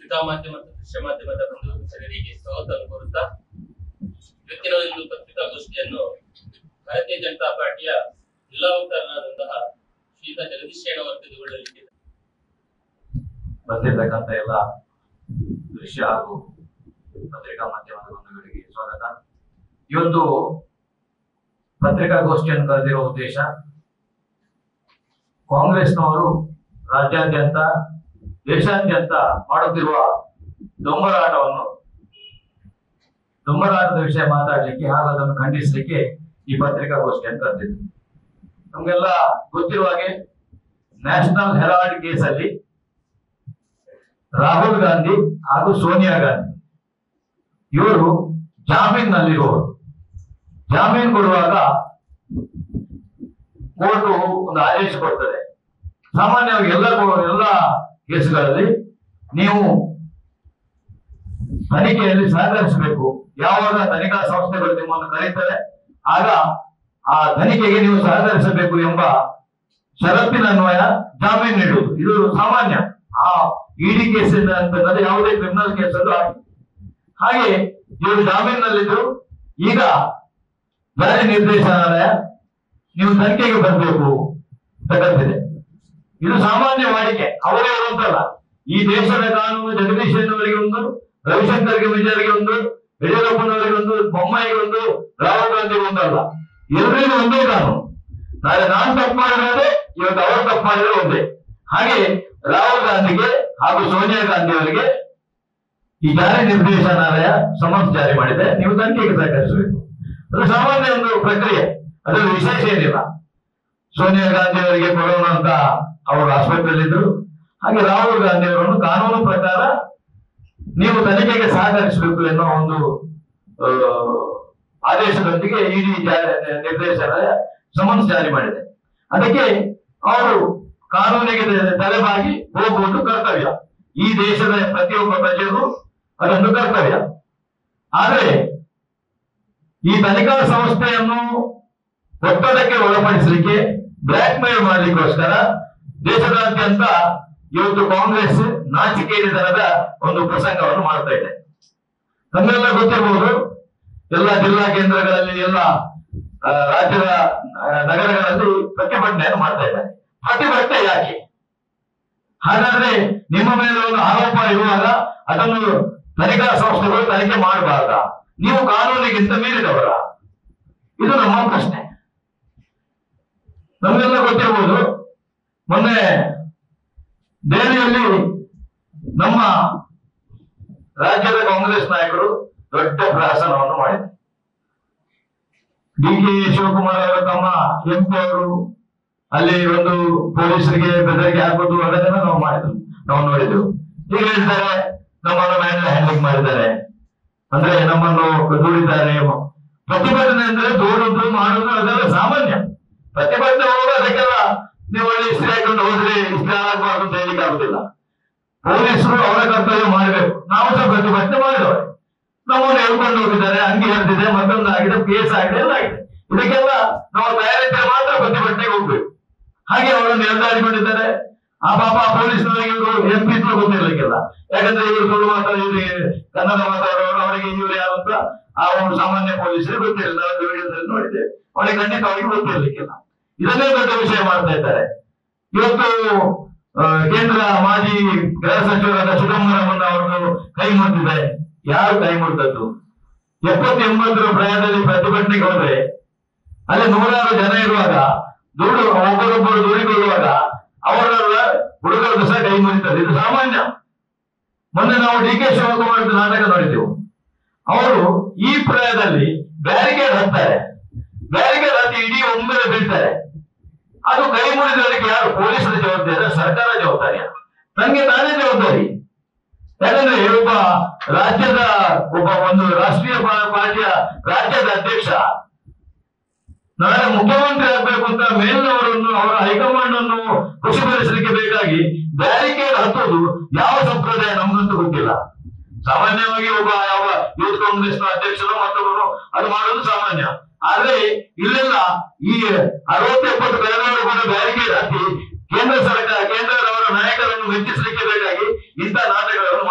ಪತ್ರಿಕಾ ಮಾಧ್ಯಮ ಮತ್ತು ದೃಶ್ಯ ಮಾಧ್ಯಮದ ಬಂಧು ಮಿತ್ರರಿಗೆ ಸ್ವಾಗತ ಕೋರುತ್ತಾ ಇವತ್ತಿನ ಒಂದು ಪತ್ರಿಕಾಗೋಷ್ಠಿಯನ್ನು ಭಾರತೀಯ ಜನತಾ ಪಾರ್ಟಿಯ ಜಿಲ್ಲಾ ವಕ್ತಾರರಾದಂತಹ ಶ್ರೀಯುತ ಜಗದೀಶ್ ಶೇಣವರು ತೆಗೆದುಕೊಳ್ಳಲಿಕ್ಕೆ ಬಂದಿರತಕ್ಕಂತ ಎಲ್ಲ ದೃಶ್ಯ ಹಾಗೂ ಪತ್ರಿಕಾ ಮಾಧ್ಯಮದ ಬಂಧುಗಳಿಗೆ ಸ್ವಾಗತ ಇವತ್ತು ಪತ್ರಿಕಾಗೋಷ್ಠಿಯನ್ನು ಕರೆದಿರುವ ಉದ್ದೇಶ ಕಾಂಗ್ರೆಸ್ನವರು ರಾಜ್ಯಾದ್ಯಂತ ದೇಶಾದ್ಯಂತ ಮಾಡುತ್ತಿರುವ ದೊಂಬರಾಟವನ್ನು ದೊಂಬರಾಟದ ವಿಷಯ ಮಾತಾಡ್ಲಿಕ್ಕೆ ಹಾಗೂ ಅದನ್ನು ಖಂಡಿಸಲಿಕ್ಕೆ ಈ ಪತ್ರಿಕಾಗೋಷ್ಠಿಯನ್ನು ಕರೆದಿದ್ದು ನಮ್ಗೆಲ್ಲ ಗೊತ್ತಿರುವ ಹಾಗೆ ನ್ಯಾಷನಲ್ ಹೆರಾಲ್ಡ್ ಕೇಸಲ್ಲಿ ರಾಹುಲ್ ಗಾಂಧಿ ಹಾಗೂ ಸೋನಿಯಾ ಗಾಂಧಿ ಇವರು ಜಾಮೀನಿನಲ್ಲಿರುವವರು ಜಾಮೀನು ಕೊಡುವಾಗ ಕೋರ್ಟ್ ಒಂದು ಆದೇಶ ಕೊಡ್ತದೆ ಸಾಮಾನ್ಯವಾಗಿ ಎಲ್ಲ ಕೋ- ಎಲ್ಲ ಕೇಸುಗಳಲ್ಲಿ ನೀವು ತನಿಖೆಯಲ್ಲಿ ಸಹಕರಿಸಬೇಕು ಯಾವಾಗ ತನಿಖಾ ಸಂಸ್ಥೆಗಳು ನಿಮ್ಮನ್ನು ಕರೀತಾರೆ ಆಗ ಆ ತನಿಖೆಗೆ ನೀವು ಸಹಕರಿಸಬೇಕು ಎಂಬ ಷರತ್ತಿನ ಅನ್ವಯ ಜಾಮೀನು ನೀಡುವುದು ಇದು ಸಾಮಾನ್ಯ ಆ ಇಡಿ ಕೇಸಿನ ಅಂತಂದ್ರೆ ಯಾವುದೇ ಕ್ರಿಮಿನಲ್ ಕೇಸಲ್ಲೂ ಆಗಿದೆ ಹಾಗೆ ಇವರು ಜಾಮೀನಿನಲ್ಲಿದ್ದು ಈಗ ಜಾರಿ ನಿರ್ದೇಶನಾಲಯ ನೀವು ತನಿಖೆಗೆ ಬರಬೇಕು ತಗತ್ತಿದೆ ಇದು ಸಾಮಾನ್ಯ ವಾಡಿಕೆ ಅವರೇ ಅಂತಲ್ಲ ಈ ದೇಶದ ಕಾನೂನು ಜಗದೀಶನವರಿಗೆ ಒಂದು ರವಿಶಂಕರ್ಗೆ ವಿಜಯರಿಗೆ ಒಂದು ಯಡಿಯೂರಪ್ಪನವರಿಗೆ ಒಂದು ಬೊಮ್ಮಾಯಿಗೆ ಒಂದು ರಾಹುಲ್ ಗಾಂಧಿಗೆ ಒಂದಲ್ಲ ಎಲ್ಲರಿಗೂ ಒಂದೇ ಕಾನೂನು ನಾಳೆ ನಾನು ತಪ್ಪು ಮಾಡಿದ್ರೆ ಇವತ್ತು ಅವರು ತಪ್ಪು ಮಾಡಿದ್ರೆ ಒಂದೇ ಹಾಗೆ ರಾಹುಲ್ ಗಾಂಧಿಗೆ ಹಾಗೂ ಸೋನಿಯಾ ಗಾಂಧಿ ಅವರಿಗೆ ಈ ಜಾರಿ ನಿರ್ದೇಶನಾಲಯ ಸಮನ್ಸ್ ಜಾರಿ ಮಾಡಿದೆ ನೀವು ತನಿಖೆಗೆ ಸಹಕರಿಸಬೇಕು ಅದು ಸಾಮಾನ್ಯ ಒಂದು ಪ್ರಕ್ರಿಯೆ ಅದರಲ್ಲಿ ವಿಶೇಷ ಏನಿಲ್ಲ ಸೋನಿಯಾ ಗಾಂಧಿ ಅವರಿಗೆ ಕೊರೋನಾ ಅಂತ ಅವರು ಆಸ್ಪತ್ರೆಯಲ್ಲಿದ್ದರು ಹಾಗೆ ರಾಹುಲ್ ಗಾಂಧಿ ಅವರನ್ನು ಕಾನೂನು ಪ್ರಕಾರ ನೀವು ತನಿಖೆಗೆ ಸಹಕರಿಸಬೇಕು ಎನ್ನುವ ಒಂದು ಆ, ಆದೇಶದೊಂದಿಗೆ ಇಡಿ ನಿರ್ದೇಶನಾಲಯ ಸಮನ್ಸ್ ಜಾರಿ ಮಾಡಿದೆ ಅದಕ್ಕೆ ಅವರು ಕಾನೂನಿಗೆ ತೆ- ತಲೆಬಾಗಿ ಹೋಗುವುದು ಕರ್ತವ್ಯ ಈ ದೇಶದ ಪ್ರತಿಯೊಬ್ಬ ಪ್ರಜೆಗೂ ಅದೊಂದು ಕರ್ತವ್ಯ ಆದರೆ ಈ ತನಿಖಾ ಸಂಸ್ಥೆಯನ್ನು ಒತ್ತಡಕ್ಕೆ ಒಳಪಡಿಸಲಿಕ್ಕೆ ಬ್ಲಾಕ್ ಮೇಲ್ ಮಾಡಲಿಕ್ಕೋಸ್ಕರ ದೇಶದಾದ್ಯಂತ ಇವತ್ತು ಕಾಂಗ್ರೆಸ್ ನಾಚಿಕೆಯೇರಿತನದ ಒಂದು ಪ್ರಸಂಗವನ್ನು ಮಾಡ್ತಾ ಇದೆ ನಮ್ಮೆಲ್ಲ ಗೊತ್ತಿರಬಹುದು ಎಲ್ಲ ಜಿಲ್ಲಾ ಕೇಂದ್ರಗಳಲ್ಲಿ ಎಲ್ಲ ಆ, ರಾಜ್ಯದ ಆ, ನಗರಗಳಲ್ಲಿ ಪ್ರತಿಭಟನೆಯನ್ನು ಮಾಡ್ತಾ ಇದ್ದಾರೆ ಪ್ರತಿಭಟನೆ ಯಾಕೆ ಹಾಗಾದ್ರೆ ನಿಮ್ಮ ಮೇಲೆ ಒಂದು ಆರೋಪ ಇರುವಾಗ ಅದನ್ನು ತನಿಖಾ ಸಂಸ್ಥೆಗಳು ತನಿಖೆ ಮಾಡಬಾರ್ದ ನೀವು ಕಾನೂನಿಗಿಂತ ಮೀರಿದವರ ಇದು ನಮ್ಮ ಪ್ರಶ್ನೆ ನಮಗೆಲ್ಲ ಗೊತ್ತಿರಬಹುದು ಮೊನ್ನೆ ದೆಹಲಿಯಲ್ಲಿ ನಮ್ಮ ರಾಜ್ಯದ ಕಾಂಗ್ರೆಸ್ ನಾಯಕರು ದೊಡ್ಡ ಪ್ರಹಸನವನ್ನು ಮಾಡಿದರು ಡಿ ಕೆ ಶಿವಕುಮಾರ್ ಅವರು ತಮ್ಮ ಎಂಪಿ ಅವರು ಅಲ್ಲಿ ಒಂದು ಪೊಲೀಸರಿಗೆ ಬೆದರಿಕೆ ಹಾಕೋದು ಅದನ್ನೆಲ್ಲ ನಾವು ಮಾಡಿದ್ವು ನಾವು ನೋಡಿದ್ವು ಈಗ ಹೇಳ್ತಾರೆ ನಮ್ಮನ್ನು ಮ್ಯಾನ್ಲ್ ಹ್ಯಾಂಡ್ಲಿಂಗ್ ಮಾಡಿದ್ದಾರೆ ಅಂದ್ರೆ ನಮ್ಮನ್ನು ದೂಡಿದ್ದಾರೆ ಪ್ರತಿಭಟನೆ ಅಂದ್ರೆ ದೂಡುದು ಮಾಡುದು ಅದೆಲ್ಲ ಸಾಮಾನ್ಯ ಪ್ರತಿಭಟನೆ ಹೋಗುವ ಅದಕ್ಕೆಲ್ಲ ನೀವು ಒಳ್ಳೆ ಇಸ್ತ್ರಿ ಹಾಕೊಂಡು ಹೋದ್ರೆ ಇಸ್ತ್ರಿ ಹಾಳಾಗಬಾರ್ದು ಅಂತ ಹೇಳಿಕ್ಕೆ ಆಗುದಿಲ್ಲ ಪೊಲೀಸರು ಅವರ ಕರ್ತವ್ಯ ಮಾಡಬೇಕು ನಾವು ಸಹ ಪ್ರತಿಭಟನೆ ಮಾಡಿದವರು ನಮ್ಮನ್ನು ಹೇಳ್ಕೊಂಡು ಹೋಗಿದ್ದಾರೆ ಅಂಗಿ ಹರಿದಿದೆ ಮತ್ತೊಂದು ಆಗಿದೆ ಕೇಸ್ ಆಗಿದೆ ಎಲ್ಲ ಆಗಿದೆ ಇದಕ್ಕೆಲ್ಲ ನಾವು ತಯಾರಿದ್ದರೆ ಮಾತ್ರ ಪ್ರತಿಭಟನೆಗೆ ಹೋಗ್ಬೇಕು ಹಾಗೆ ಅವರನ್ನು ನಿರ್ಧಾರಿಕೊಂಡಿದ್ದಾರೆ ಆ ಪಾಪ ಪೊಲೀಸ್ನವರಿಗೆ ಇವರು ಎಂ ಪಿ ಗೊತ್ತಿರ್ಲಿಕ್ಕಿಲ್ಲ ಯಾಕಂದ್ರೆ ಇವರು ಸುಳ್ಳು ಮಾತಾಡ ಇವ್ರಿಗೆ ಕನ್ನಡ ಮಾತಾಡೋರು ಅವರಿಗೆ ಇವರು ಯಾರು ಅಂತ ಆ ಒಂದು ಸಾಮಾನ್ಯ ಪೊಲೀಸರಿಗೆ ಗೊತ್ತಿರಲಿಲ್ಲ ನಾವು ವಿಡಿಯೋದಲ್ಲಿ ನೋಡಿದ್ದೇವೆ ಅವರಿಗೆ ಖಂಡಿತವಾಗಿ ಗೊತ್ತಿರ್ಲಿಕ್ಕಿಲ್ಲ ಇದನ್ನೇ ದೊಡ್ಡ ವಿಷಯ ಮಾಡ್ತಾ ಇದ್ದಾರೆ ಇವತ್ತು ಆ, ಕೇಂದ್ರ ಮಾಜಿ ಗೃಹ ಸಚಿವರಾದ ಚಿದಂಬರಂ ಅವರನ್ನು ಕೈ ಮುರಿದಿದೆ ಯಾರು ಕೈ ಮುರಿದದ್ದು ಎಪ್ಪತ್ತು ಎಂಬತ್ತರ ಪ್ರಾಯದಲ್ಲಿ ಪ್ರತಿಭಟನೆಗೆ ಹೋದ್ರೆ ಅಲ್ಲಿ ನೂರಾರು ಜನ ಇರುವಾಗ ದುಡ್ಡು ಒಬ್ಬರೊಬ್ಬರು ದೂರಿಕೊಳ್ಳುವಾಗ ಅವರೆಲ್ಲ ಹುಡುಗರದ್ದು ಸಹ ಕೈ ಮುರಿತಾರೆ ಇದು ಸಾಮಾನ್ಯ ಮೊನ್ನೆ ನಾವು ಡಿ ಕೆ ಶಿವಕುಮಾರ್ ನಾಟಕ ನೋಡಿದ್ದೆವು ಅವರು ಈ ಪ್ರಾಯದಲ್ಲಿ ಬ್ಯಾರಿಕೇಡ್ ಹತ್ತಾರೆ ಬ್ಯಾರಿಕೇಡ್ ಹತ್ತಿ ಇಡೀ ಒಮ್ಮೆಲೆ ಬೀಳ್ತಾರೆ ಅದು ಕೈ ಮುರಿದವರಿಗೆ ಯಾರು ಪೊಲೀಸರ ಜವಾಬ್ದಾರಿ ಸರ್ಕಾರ ಜವಾಬ್ದಾರಿಯ ನಂಗೆ ತಾನೇ ಜವಾಬ್ದಾರಿ ಯಾಕಂದ್ರೆ ಒಬ್ಬ ರಾಜ್ಯದ ಒಬ್ಬ ಒಂದು ರಾಷ್ಟ್ರೀಯ ಪಾ- ಪಾರ್ಟಿಯ ರಾಜ್ಯದ ಅಧ್ಯಕ್ಷ ನಾಳೆ ಮುಖ್ಯಮಂತ್ರಿ ಆಗ್ಬೇಕು ಅಂತ ಮೇಲಿನವರನ್ನು ಅವರ ಹೈಕಮಾಂಡ್ ಅನ್ನು ಖುಷಿಪಡಿಸಲಿಕ್ಕೆ ಬೇಕಾಗಿ ಬ್ಯಾರಿಕೇಡ್ ಹತ್ತೋದು ಯಾವ ಸಂಪ್ರದಾಯ ನಮ್ಗಂತೂ ಗೊತ್ತಿಲ್ಲ ಸಾಮಾನ್ಯವಾಗಿ ಒಬ್ಬ ಯಾವ ಯೂತ್ ಕಾಂಗ್ರೆಸ್ನ ಅಧ್ಯಕ್ಷರು ಮತ್ತೊಬ್ಬರು ಅದು ಮಾಡೋದು ಸಾಮಾನ್ಯ ಆದ್ರೆ ಇಲ್ಲೆಲ್ಲ ಈ ಅರವತ್ತು ಎಪ್ಪತ್ತು ಬೆಳೆದವರು ಕೂಡ ಬ್ಯಾರಿಕೇಡ್ ಹಾಕಿ ಕೇಂದ್ರ ಸರ್ಕಾರ ಕೇಂದ್ರದವರ ನಾಯಕರನ್ನು ಮೆಚ್ಚಿಸಲಿಕ್ಕೆ ಬೇಕಾಗಿ ಇಂಥ ನಾಟಕಗಳನ್ನು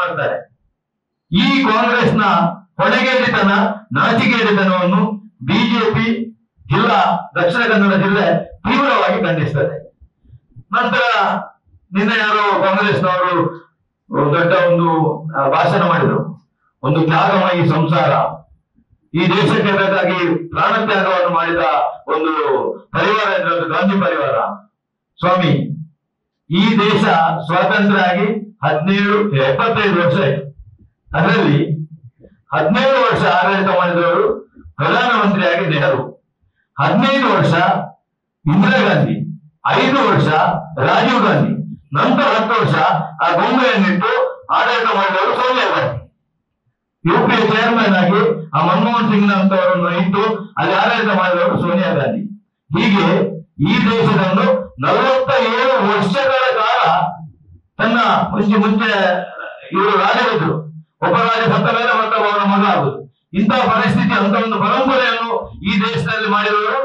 ಮಾಡ್ತಾರೆ ಈ ಕಾಂಗ್ರೆಸ್ನ ಹೊಣೆಗೇಡಿತನ ನಾಚಿಕೆಡಿತನವನ್ನು ಬಿಜೆಪಿ ಜಿಲ್ಲಾ ದಕ್ಷಿಣ ಕನ್ನಡ ಜಿಲ್ಲೆ ತೀವ್ರವಾಗಿ ಖಂಡಿಸ್ತದೆ ನಂತರ ನಿನ್ನೆ ಯಾರೋ ಕಾಂಗ್ರೆಸ್ನವರು ದೊಡ್ಡ ಒಂದು ಆ, ಭಾಷಣ ಮಾಡಿದರು ಒಂದು ತ್ಯಾಗಮಯಿ ಸಂಸಾರ ಈ ದೇಶಕ್ಕೆ ಬೇಕಾಗಿ ಪ್ರಾಣ ತ್ಯಾಗವನ್ನು ಮಾಡಿದ ಒಂದು ಪರಿವಾರ ಅಂದ್ರೆ ಅದು ಗಾಂಧಿ ಪರಿವಾರ ಸ್ವಾಮಿ ಈ ದೇಶ ಸ್ವಾತಂತ್ರ್ಯ ಆಗಿ ಹದಿನೇಳು ಎಪ್ಪತ್ತೈದು ವರ್ಷ ಆಯ್ತು ಅದರಲ್ಲಿ ಹದಿನೇಳು ವರ್ಷ ಆಡಳಿತ ಮಾಡಿದವರು ಪ್ರಧಾನಮಂತ್ರಿಯಾಗಿ ನೆಹರು ಹದಿನೈದು ವರ್ಷ ಇಂದಿರಾ ಗಾಂಧಿ ಐದು ವರ್ಷ ರಾಜೀವ್ ಗಾಂಧಿ ನಂತರ ಹತ್ತು ವರ್ಷ ಆ ಗೊಂಬೆಯನ್ನಿಟ್ಟು ಆಡಳಿತ ಮಾಡಿದವರು Sonia Gandhi U P chairman ಆಗಿ ಆ ಮನಮೋಹನ್ ಸಿಂಗ್ ನಂತವರನ್ನು ಇಟ್ಟು ಅಲ್ಲಿ ಆಡಳಿತ ಮಾಡಿದವರು ಸೋನಿಯಾ ಗಾಂಧಿ ಹೀಗೆ ಈ ದೇಶವನ್ನು ನಲವತ್ತ ಏಳು ವರ್ಷಗಳ ಕಾಲ ತನ್ನ ಮುಂಚೆ ಮುಂಚೆ ಇವರು ರಾಜರಿದ್ರು ಒಬ್ಬ ರಾಜ ಸತ್ತ ಮೇಲೆ ಮತ್ತೊಬ್ಬವನ ಮಗ ಆಗುದು ಇಂತಹ ಪರಿಸ್ಥಿತಿ ಅಂತ ಒಂದು ಪರಂಪರೆಯನ್ನು ಈ ದೇಶದಲ್ಲಿ ಮಾಡಿದವರು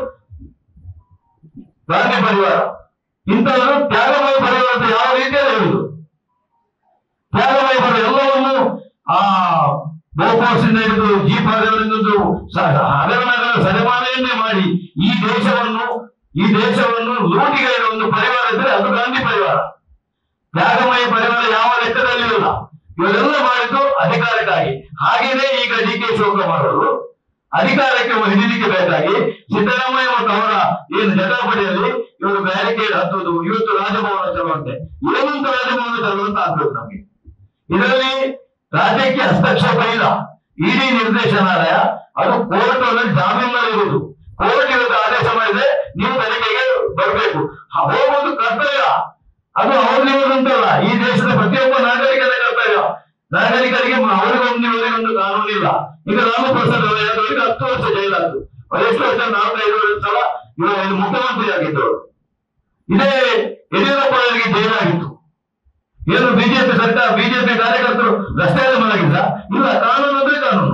ಗಾಂಧಿ ಪರಿವಾರ ಇಂಥವರು ತ್ಯಾಗಮಯ ಪರಿವಾರ ಅಂತ ಯಾವ ರೀತಿಯಲ್ಲಿ ಹೇಳುದು ತ್ಯಾಗಮಯ ಪರಿವಾರ ಎಲ್ಲವನ್ನು ಆ ಗೋಪಾಸಿಂದ ಹಿಡಿದು ಜೀಪ್ ಹಗರಣದ್ದು ಹಗರಣಗಳ ಸರಿಮಾನೆಯನ್ನೇ ಮಾಡಿ ಈ ದೇಶವನ್ನು ಈ ದೇಶವನ್ನು ಲೂಟಿಗೆ ಇರುವ ಒಂದು ಪರಿವಾರ ಇದ್ರೆ ಅದು ಗಾಂಧಿ ಪರಿವಾರ ತ್ಯಾಗಮಯ ಪರಿವಾರ ಯಾವ ಲೆಕ್ಕದಲ್ಲಿ ಇಲ್ಲ ಇವರೆಲ್ಲ ಮಾಡಿದ್ದು ಅಧಿಕಾರಕ್ಕಾಗಿ ಹಾಗೇನೆ ಈಗ ಡಿ ಕೆ ಶಿವಕುಮಾರ್ ಅವರು ಅಧಿಕಾರಕ್ಕೆ ಹಿಡಿಲಿಕ್ಕೆ ಬೇಕಾಗಿ ಸಿದ್ದರಾಮಯ್ಯ ಮತ್ತು ಅವರ ಏನು ಜಟಾಪಟಿಯಲ್ಲಿ ಇವರು ಬ್ಯಾರಿಕೇಡ್ ಹತ್ತುವುದು ಇವತ್ತು ರಾಜಭವನ ಚಲುವಂತೆ ಏನಂತ ರಾಜಭವನ ಚಲುವಂತ ಆಗ್ಬೇಕು ನಮಗೆ ಇದರಲ್ಲಿ ರಾಜ್ಯಕ್ಕೆ ಹಸ್ತಕ್ಷೇಪ ಇಲ್ಲ ಇಡಿ ನಿರ್ದೇಶನಾಲಯ ಅದು ಕೋರ್ಟ್ ಅಲ್ಲಿ ಜಾಮೀನಲ್ಲಿ ಇರುವುದು ಕೋರ್ಟ್ ಇವತ್ತು ಆದೇಶ ಮಾಡಿದ್ರೆ ನೀವು ತನಿಖೆಗೆ ಬರಬೇಕು ಹೋಗುವುದು ಕರ್ತವ್ಯ ಅದು ಅವ್ರಿಗಿರುವುದಂತಲ್ಲ ಈ ದೇಶದ ಪ್ರತಿಯೊಬ್ಬ ನಾಗರಿಕನ ಕರ್ತವ್ಯ ನಾಗರಿಕರಿಗೆ ಅವರಿಗೊಂದು ಇವರಿಗೊಂದು ಕಾನೂನಿಲ್ಲ ಈಗ ರಾಮ ಪ್ರಸಾದ್ ಅವರಿಗೆ ಹತ್ತು ವರ್ಷ ಜೈಲಾದ್ರು ಅವ್ರು ಎಷ್ಟು ವರ್ಷ ನಾಲ್ಕೈದು ವರ್ಷ ಇವರು ಇಲ್ಲಿ ಮುಖ್ಯಮಂತ್ರಿ ಆಗಿದ್ದವರು ಇದೇ ಯಡಿಯೂರಪ್ಪ ಅವರಿಗೆ ಜೈಲಾಗಿತ್ತು ಏನು ಬಿಜೆಪಿ ಸರ್ಕಾರ ಬಿಜೆಪಿ ಕಾರ್ಯಕರ್ತರು ರಸ್ತೆಯಲ್ಲಿ ಮಲಗಿದ್ದ ಇಲ್ಲ ಕಾನೂನು ಅಂದ್ರೆ ಕಾನೂನು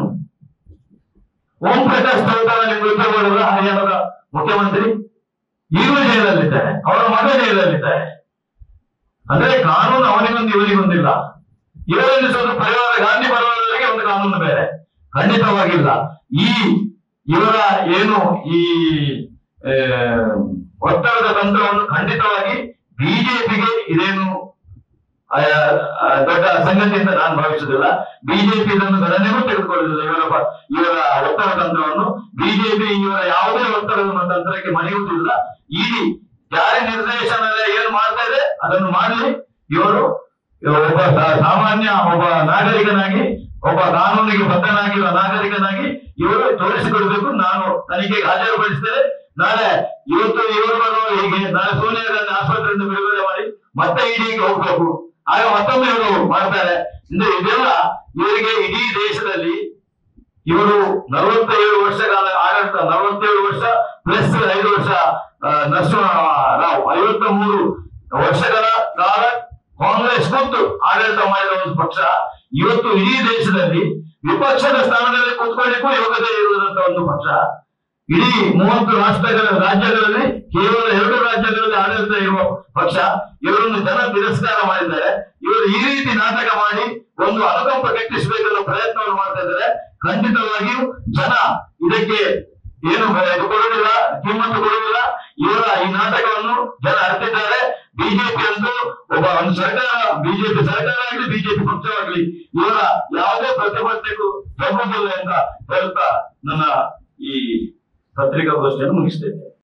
ಓಂ ಪ್ರಕಾಶ್ ಚೌಟಾಲ ನಿಮ್ಗೆ ಗೊತ್ತಿರಬಹುದಲ್ಲ ಹರಿಯಾಣದ ಮುಖ್ಯಮಂತ್ರಿ ಈಗಲೂ ಜೈಲಲ್ಲಿದ್ದಾರೆ ಅವರ ಮಗ ಜೈಲಲ್ಲಿದ್ದಾರೆ ಅಂದ್ರೆ ಕಾನೂನು ಅವನಿಗೊಂದು ಇವನಿಗೊಂದಿಲ್ಲ ಇವರೆಲ್ಲಿಸೋದು ಪರಿವಾರ ಗಾಂಧಿ ಪರಿವಾರದವರಿಗೆ ಒಂದು ಕಾನೂನು ಬೇರೆ ಖಂಡಿತವಾಗಿಲ್ಲ ಈ ಇವರ ಏನು ಈ ಆ, ಒತ್ತಡದ ತಂತ್ರವನ್ನು ಖಂಡಿತವಾಗಿ ಬಿಜೆಪಿಗೆ ಇದೇನು ಆ, ಆ, ದೊಡ್ಡ ಸಂಗತಿ ಅಂತ ನಾನು ಭಾವಿಸುವುದಿಲ್ಲ ಬಿಜೆಪಿ ಇದನ್ನು ಗಣನೆಗೂ ತೆಗೆದುಕೊಳ್ಳುವುದಿಲ್ಲ ಇವರ ಪ- ಇವರ ಒತ್ತಡ ತಂತ್ರವನ್ನು ಬಿಜೆಪಿ ಇವರ ಯಾವುದೇ ಒತ್ತಡದ ತಂತ್ರಕ್ಕೆ ಮಣಿಯುವುದಿಲ್ಲ ಇಡೀ ಜಾರಿ ನಿರ್ದೇಶನಾಲಯ ಏನು ಮಾಡ್ತಾ ಇದೆ ಅದನ್ನು ಮಾಡಲಿ ಇವರು ಇವರು ಒಬ್ಬ ಸಾ- ಸಾಮಾನ್ಯ ಒಬ್ಬ ನಾಗರಿಕನಾಗಿ ಒಬ್ಬ ಕಾನೂನಿಗೆ ಬದ್ಧನಾಗಿರುವ ನಾಗರಿಕನಾಗಿ ಇವರು ತೋರಿಸಿಕೊಡ್ಬೇಕು ನಾನು ತನಿಖೆಗೆ ಹಾಜರುಪಡಿಸ್ತೇನೆ ನಾಳೆ ಇವತ್ತು ಇವರು ಬರುವ ಹೀಗೆ ನಾಳೆ ಸೋನಿಯಾ ಗಾಂಧಿ ಆಸ್ಪತ್ರೆಯಿಂದ ಬಿಡುಗಡೆ ಮಾಡಿ ಮತ್ತೆ ಇಡಿಗೆ ಹೋಗ್ಬೇಕು ಆಗ ಮತ್ತೊಮ್ಮೆ ಇವರು ಮಾಡ್ತಾರೆ ಅಂದ್ರೆ ಇದೆಲ್ಲ ಇವರಿಗೆ ಇಡೀ ದೇಶದಲ್ಲಿ ಇವರು ನಲವತ್ತೇಳು ವರ್ಷಗಳ ಆಡಳಿತ ನಲವತ್ತೇಳು ವರ್ಷ ಪ್ಲಸ್ ಐದು ವರ್ಷ ಆ, ನರಸಿಂಹರಾವ್ ಐವತ್ತ ಮೂರು ವರ್ಷಗಳ ಕಾಲ ಕಾಂಗ್ರೆಸ್ ಮತ್ತು ಆಡಳಿತ ಮಾಡಿದ ಒಂದು ಪಕ್ಷ ಇವತ್ತು ಇಡೀ ದೇಶದಲ್ಲಿ ವಿಪಕ್ಷದ ಸ್ಥಾನದಲ್ಲಿ ಕೂತ್ಕೊಳ್ಳಿಕ್ಕೂ ಯೋಗ್ಯತೆ ಇರುವಂತಹ ಒಂದು ಪಕ್ಷ ಇಡೀ ಮೂವತ್ತು ರಾಷ್ಟ್ರಗಳ ರಾಜ್ಯಗಳಲ್ಲಿ ಕೇವಲ ಎರಡು ರಾಜ್ಯಗಳಲ್ಲಿ ಆಡಳಿತ ಇರುವ ಪಕ್ಷ ಇವರನ್ನು ಜನ ತಿರಸ್ಕಾರ ಮಾಡಿದ್ದಾರೆ ಇವರು ಈ ರೀತಿ ನಾಟಕ ಮಾಡಿ ಒಂದು ಅನುಕಂಪ ಕಟ್ಟಿಸಬೇಕೆನ್ನುವ ಪ್ರಯತ್ನವನ್ನು ಮಾಡ್ತಾ ಇದ್ದಾರೆ ಖಂಡಿತವಾಗಿಯೂ ಜನ ಇದಕ್ಕೆ ಏನು ಇದು ಕೊಡುವುದಿಲ್ಲ ಕಿಮ್ಮತ್ತು ಕೊಡುವುದಿಲ್ಲ ಇವರ ಈ ನಾಟಕವನ್ನು ಜನ ಅರ್ತಿದ್ದಾರೆ ಬಿಜೆಪಿ ಅಂತೂ ಒಬ್ಬ ಒಂದು ಸರ್ಕಾರ ಬಿಜೆಪಿ ಸರ್ಕಾರ ಆಗಲಿ ಬಿಜೆಪಿ ಪಕ್ಷವಾಗಲಿ ಇವರ ಯಾವುದೇ ಪ್ರತಿಭಟನೆಗೂ ಬೆಂಬಲಿಲ್ಲ ಅಂತ ಹೇಳುತ್ತಾ ನನ್ನ ಈ ಪತ್ರಿಕಾಗೋಷ್ಠಿಯನ್ನು ಮುಗಿಸ್ತೇನೆ